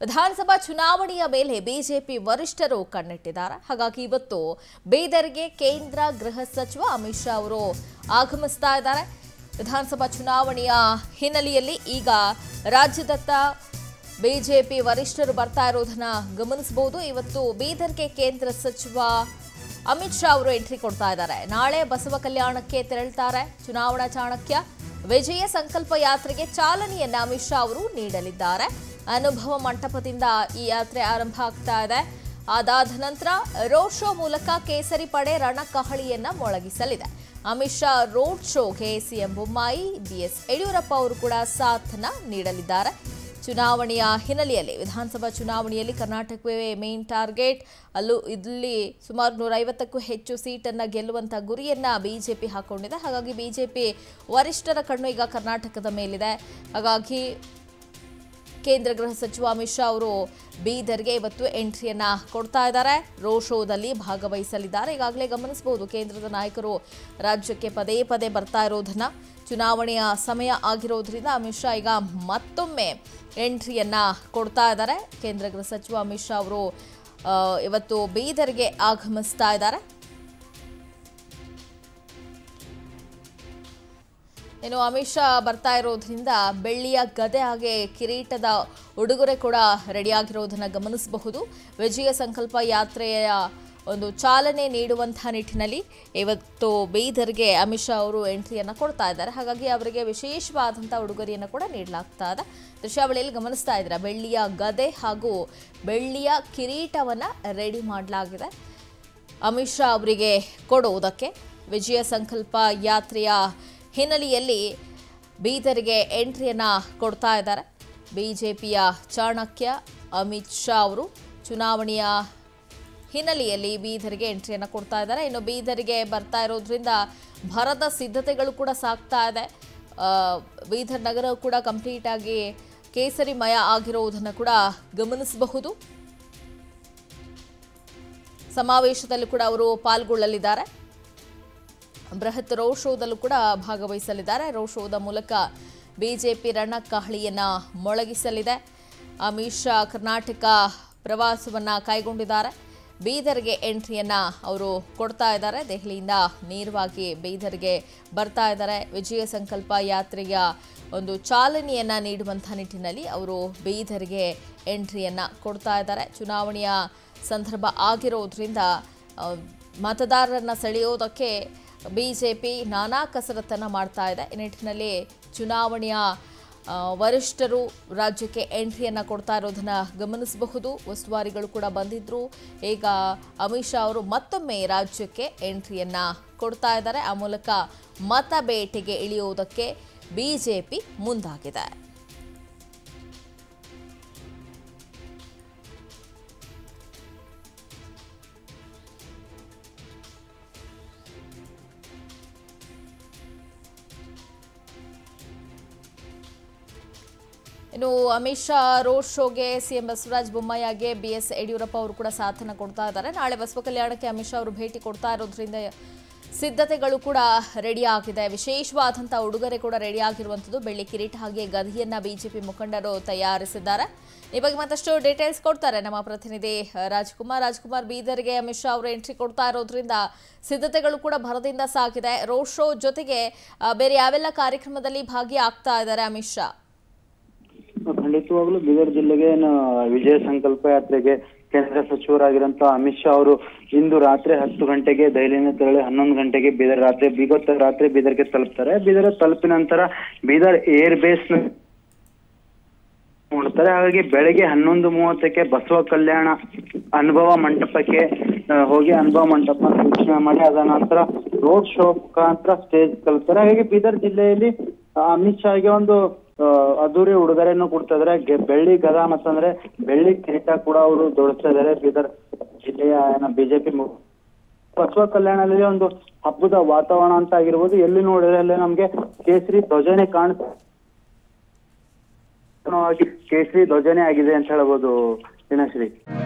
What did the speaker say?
ವಿಧಾನಸಭಾ ಚುನಾವಣೆಯ ಮೇಲೆ ಬಿಜೆಪಿ ವರಿಷ್ಠರು ಕಣ್ಣಿಟ್ಟಿದ್ದಾರೆ ಹಾಗಾಗಿ ಇವತ್ತು ಬೀದರ್ಗೆ ಕೇಂದ್ರ ಗೃಹ ಸಚಿವ ಅಮಿತ್ ಶಾ ಅವರು ಆಗಮಿಸ್ತಾ ಇದ್ದಾರೆ ವಿಧಾನಸಭಾ ಚುನಾವಣೆಯ ಹಿನ್ನೆಲೆಯಲ್ಲಿ ಈಗ ರಾಜ್ಯದತ್ತ ಬಿಜೆಪಿ ವರಿಷ್ಠರು ಬರ್ತಾ ಇರೋದನ್ನ ಗಮನಿಸಬಹುದು ಇವತ್ತು ಬೀದರ್ಗೆ ಕೇಂದ್ರ ಸಚಿವ ಅಮಿತ್ ಶಾ ಅವರು ಎಂಟ್ರಿ ಕೊಡ್ತಾ ಇದ್ದಾರೆ ನಾಳೆ ಬಸವ ಕಲ್ಯಾಣಕ್ಕೆ ತೆರಳುತ್ತಾರೆ ಚುನಾವಣಾ ಚಾಣಕ್ಯ ವಿಜಯ ಸಂಕಲ್ಪ ಯಾತ್ರೆಗೆ ಚಾಲನೆಯನ್ನ ಅಮಿತ್ ಶಾ ಅವರು ನೀಡಲಿದ್ದಾರೆ ಅನುಭವ ಮಂಟಪದಿಂದ ಈ ಯಾತ್ರೆ ಆರಂಭ ಆಗ್ತಾ ಇದೆ ಅದಾದ ನಂತರ ರೋಡ್ ಶೋ ಮೂಲಕ ಕೇಸರಿ ಪಡೆ ರಣಕಹಳಿಯನ್ನ ಮೊಳಗಿಸಲಿದೆ ಅಮಿತ್ ಶಾ ರೋಡ್ ಶೋಗೆ ಸಿಎಂ ಬೊಮ್ಮಾಯಿ ಬಿಎಸ್ ಯಡಿಯೂರಪ್ಪ ಅವರು ಕೂಡ ಸಾಥನ್ನ ನೀಡಲಿದ್ದಾರೆ ಚುನಾವಣೆಯ ಹಿನ್ನೆಲೆಯಲ್ಲಿ ವಿಧಾನಸಭಾ ಚುನಾವಣೆಯಲ್ಲಿ ಕರ್ನಾಟಕವೇ ಮೇನ್ ಟಾರ್ಗೆಟ್ ಅಲ್ಲೂ ಇಲ್ಲಿ ಸುಮಾರು ನೂರ ಐವತ್ತಕ್ಕೂ ಹೆಚ್ಚು ಸೀಟನ್ನು ಗೆಲ್ಲುವಂಥ ಗುರಿಯನ್ನ ಬಿಜೆಪಿ ಹಾಕೊಂಡಿದೆ ಹಾಗಾಗಿ ಬಿಜೆಪಿ ವರಿಷ್ಠರ ಕಣ್ಣು ಈಗ ಕರ್ನಾಟಕದ ಮೇಲಿದೆ ಹಾಗಾಗಿ ಕೇಂದ್ರ ಗೃಹ ಸಚಿವ ಅಮಿತ್ ಶಾ ಅವರು ಬೀದರ್ಗೆ ಇವತ್ತು ಎಂಟ್ರಿಯನ್ನ ಕೊಡ್ತಾ ಇದ್ದಾರೆ ರೋಡ್ ಶೋದಲ್ಲಿ ಭಾಗವಹಿಸಲಿದ್ದಾರೆ ಈಗಾಗಲೇ ಗಮನಿಸಬಹುದು ಕೇಂದ್ರದ ನಾಯಕರು ರಾಜ್ಯಕ್ಕೆ ಪದೇ ಪದೇ ಬರ್ತಾ ಇರೋದನ್ನ ಚುನಾವಣೆಯ ಸಮಯ ಆಗಿರೋದ್ರಿಂದ ಅಮಿತ್ ಶಾ ಈಗ ಮತ್ತೊಮ್ಮೆ ಎಂಟ್ರಿಯನ್ನ ಕೊಡ್ತಾ ಇದ್ದಾರೆ ಕೇಂದ್ರ ಗೃಹ ಸಚಿವ ಅಮಿತ್ ಶಾ ಅವರು ಆ, ಇವತ್ತು ಬೀದರ್ಗೆ ಆಗಮಿಸ್ತಾ ಇದ್ದಾರೆ ಇನ್ನು ಅಮಿತ್ ಶಾ ಬರ್ತಾ ಇರೋದ್ರಿಂದ ಬೆಳ್ಳಿಯ ಗದೆ ಹಾಗೆ ಕಿರೀಟದ ಉಡುಗೊರೆ ಕೂಡ ರೆಡಿಯಾಗಿರೋದನ್ನ ಗಮನಿಸಬಹುದು ವಿಜಯ ಸಂಕಲ್ಪ ಯಾತ್ರೆಯ ಒಂದು ಚಾಲನೆ ನೀಡುವಂತಹ ನಿಟ್ಟಿನಲ್ಲಿ ಇವತ್ತು ಬೀದರ್ಗೆ ಅಮಿತ್ ಶಾ ಅವರು ಎಂಟ್ರಿಯನ್ನು ಕೊಡ್ತಾ ಇದ್ದಾರೆ ಹಾಗಾಗಿ ಅವರಿಗೆ ವಿಶೇಷವಾದಂಥ ಉಡುಗೊರೆಯನ್ನು ಕೂಡ ನೀಡಲಾಗ್ತಾ ಇದೆ ದೃಶ್ಯಾವಳಿಯಲ್ಲಿ ಗಮನಿಸ್ತಾ ಇದ್ದಾರೆ ಬೆಳ್ಳಿಯ ಗದೆ ಹಾಗೂ ಬೆಳ್ಳಿಯ ಕಿರೀಟವನ್ನು ರೆಡಿ ಮಾಡಲಾಗಿದೆ ಅಮಿತ್ ಶಾ ಅವರಿಗೆ ಕೊಡುವುದಕ್ಕೆ ವಿಜಯ ಸಂಕಲ್ಪ ಯಾತ್ರೆಯ ಹಿನ್ನೆಲೆಯಲ್ಲಿ ಬೀದರ್ಗೆ ಎಂಟ್ರಿಯನ್ನ ಕೊಡ್ತಾ ಇದ್ದಾರೆ ಬಿಜೆಪಿಯ ಚಾಣಕ್ಯ ಅಮಿತ್ ಶಾ ಅವರು ಚುನಾವಣೆಯ ಹಿನ್ನೆಲೆಯಲ್ಲಿ ಬೀದರ್ಗೆ ಎಂಟ್ರಿಯನ್ನು ಕೊಡ್ತಾ ಇದ್ದಾರೆ ಇನ್ನು ಬೀದರ್ಗೆ ಬರ್ತಾ ಇರೋದ್ರಿಂದ ಭರದ ಸಿದ್ಧತೆಗಳು ಕೂಡ ಸಾಗ್ತಾ ಇದೆ ಆ, ಬೀದರ್ ನಗರ ಕೂಡ ಕಂಪ್ಲೀಟ್ ಆಗಿ ಕೇಸರಿಮಯ ಆಗಿರುವುದನ್ನು ಕೂಡ ಗಮನಿಸಬಹುದು ಸಮಾವೇಶದಲ್ಲಿ ಕೂಡ ಅವರು ಪಾಲ್ಗೊಳ್ಳಲಿದ್ದಾರೆ ಬೃಹತ್ ರೋಡ್ ಶೋದಲ್ಲೂ ಕೂಡ ಭಾಗವಹಿಸಲಿದ್ದಾರೆ ರೋಡ್ ಶೋದ ಮೂಲಕ ಬಿಜೆಪಿ ರಣಕಹಳಿಯನ್ನ ಮೊಳಗಿಸಲಿದೆ ಅಮಿತ್ ಶಾ ಕರ್ನಾಟಕ ಪ್ರವಾಸವನ್ನ ಕೈಗೊಂಡಿದ್ದಾರೆ ಬೀದರ್ಗೆ ಎಂಟ್ರಿಯನ್ನ ಅವರು ಕೊಡ್ತಾ ಇದ್ದಾರೆ ದೆಹಲಿಯಿಂದ ನೇರವಾಗಿ ಬೀದರ್ಗೆ ಬರ್ತಾ ಇದ್ದಾರೆ ವಿಜಯ ಸಂಕಲ್ಪ ಯಾತ್ರೆಯ ಒಂದು ಚಾಲನೆಯನ್ನ ನೀಡುವಂಥ ನಿಟ್ಟಿನಲ್ಲಿ ಅವರು ಬೀದರ್ಗೆ ಎಂಟ್ರಿಯನ್ನ ಕೊಡ್ತಾ ಇದ್ದಾರೆ ಚುನಾವಣೆಯ ಸಂದರ್ಭ ಆಗಿರೋದ್ರಿಂದ ಆ, ಮತದಾರರನ್ನ ಸೆಳೆಯೋದಕ್ಕೆ ಬಿಜೆಪಿ ನಾನಾ ಕಸರತ್ತನ್ನು ಮಾಡ್ತಾ ಇದೆ ಈ ನಿಟ್ಟಿನಲ್ಲಿ ಚುನಾವಣೆಯ ಆ, ವರಿಷ್ಠರು ರಾಜ್ಯಕ್ಕೆ ಎಂಟ್ರಿಯನ್ನು ಕೊಡ್ತಾ ಇರೋದನ್ನ ಗಮನಿಸಬಹುದು ಉಸ್ತುವಾರಿಗಳು ಕೂಡ ಬಂದಿದ್ರು ಈಗ ಅಮಿತ್ ಶಾ ಅವರು ಮತ್ತೊಮ್ಮೆ ರಾಜ್ಯಕ್ಕೆ ಎಂಟ್ರಿಯನ್ನ ಕೊಡ್ತಾ ಇದ್ದಾರೆ ಆ ಮೂಲಕ ಮತ ಬೇಟೆಗೆ ಇಳಿಯುವುದಕ್ಕೆ ಬಿಜೆಪಿ ಮುಂದಾಗಿದೆ ಇನ್ನು ಅಮಿತ್ ಶಾ ರೋಡ್ ಶೋಗೆ ಸಿಎಂ ಬಸವರಾಜ ಬೊಮ್ಮಾಯಿಗೆ ಬಿ ಎಸ್ ಯಡಿಯೂರಪ್ಪ ಅವರು ಕೂಡ ಸಾಥನ ಕೊಡ್ತಾ ಇದ್ದಾರೆ ನಾಳೆ ಬಸವ ಕಲ್ಯಾಣಕ್ಕೆ ಅಮಿತ್ ಶಾ ಅವರು ಭೇಟಿ ಕೊಡ್ತಾ ಇರೋದ್ರಿಂದ ಸಿದ್ಧತೆಗಳು ಕೂಡ ರೆಡಿ ಆಗಿದೆ ವಿಶೇಷವಾದಂಥ ಉಡುಗೊರೆ ಕೂಡ ರೆಡಿ ಆಗಿರುವಂಥದ್ದು ಬೆಳ್ಳಿ ಕಿರೀಟ ಹಾಗೆ ಗದಿಯನ್ನ ಬಿಜೆಪಿ ಮುಖಂಡರು ತಯಾರಿಸಿದ್ದಾರೆ ಈ ಬಗ್ಗೆ ಮತ್ತಷ್ಟು ಡೀಟೇಲ್ಸ್ ಕೊಡ್ತಾರೆ ನಮ್ಮ ಪ್ರತಿನಿಧಿ ಅಹ್, ರಾಜ್ಕುಮಾರ್ ರಾಜ್ಕುಮಾರ್ ಬೀದರ್ಗೆ ಅಮಿತ್ ಶಾ ಅವರು ಎಂಟ್ರಿ ಕೊಡ್ತಾ ಇರೋದ್ರಿಂದ ಸಿದ್ಧತೆಗಳು ಕೂಡ ಭರದಿಂದ ಸಾಗಿದೆ ರೋಡ್ ಶೋ ಜೊತೆಗೆ ಅಹ್, ಬೇರೆ ಯಾವೆಲ್ಲ ಕಾರ್ಯಕ್ರಮದಲ್ಲಿ ಭಾಗಿಯಾಗ್ತಾ ಇದ್ದಾರೆ ಅಮಿತ್ ಶಾ ಖಂಡಿತವಾಗ್ಲೂ ಬೀದರ್ ಜಿಲ್ಲೆಗೆ ನ- ವಿಜಯ ಸಂಕಲ್ಪ ಯಾತ್ರೆಗೆ ಕೇಂದ್ರ ಸಚಿವರಾಗಿರಂತ ಅಮಿತ್ ಶಾ ಅವರು ಇಂದು ರಾತ್ರಿ ಹತ್ತು ಗಂಟೆಗೆ ದೆಹಲಿಯಿಂದ ತೆರಳಿ ಹನ್ನೊಂದು ಗಂಟೆಗೆ ಬೀದರ್ ರಾತ್ರಿ ಇವತ್ತು ರಾತ್ರಿ ಬೀದರ್ಗೆ ತಲುಪ್ತಾರೆ ಬೀದರ್ ತಲುಪಿದ ನಂತರ ಬೀದರ್ ಏರ್ ಬೇಸ್ ನೋಡ್ತಾರೆ ಹಾಗಾಗಿ ಬೆಳಗ್ಗೆ ಹನ್ನೊಂದು ಮೂವತ್ತಕ್ಕೆ ಬಸವ ಕಲ್ಯಾಣ ಅನುಭವ ಮಂಟಪಕ್ಕೆ ಆ, ಹೋಗಿ ಅನುಭವ ಮಂಟಪ ವೀಕ್ಷಣೆ ಮಾಡಿ ಅದ ನಂತರ ರೋಡ್ ಶೋ ಮುಖಾಂತರ ಸ್ಟೇಜ್ ತಲುಪ್ತಾರೆ ಹಾಗಾಗಿ ಬೀದರ್ ಜಿಲ್ಲೆಯಲ್ಲಿ ಆ, ಅಮಿತ್ ಶಾಗೆ ಒಂದು ಆ, ಅದ್ದೂರಿ ಉಡುಗೊರೆಯನ್ನು ಕೊಡ್ತಾ ಇದಾರೆ ಗೆ- ಬೆಳ್ಳಿ ಗದ ಮತ್ತಂದ್ರೆ ಬೆಳ್ಳಿ ಕಿರೀಟ ಕೂಡ ಅವರು ಜೋಡಿಸ್ತಾ ಇದಾರೆ ಬೀದರ್ ಜಿಲ್ಲೆಯ ಏನ ಬಿಜೆಪಿ ಬಸವ ಕಲ್ಯಾಣದಲ್ಲಿ ಒಂದು ಹಬ್ಬದ ವಾತಾವರಣ ಅಂತ ಆಗಿರ್ಬೋದು ಎಲ್ಲಿ ನೋಡಿದ್ರೆ ಅಲ್ಲಿ ನಮ್ಗೆ ಕೇಸರಿ ಧ್ವಜನೆ ಕಾಣಿಸ್ ಕೇಸರಿ ಧ್ವಜನೆ ಆಗಿದೆ ಅಂತ ಹೇಳ್ಬೋದು ದಿನಶ್ರೀ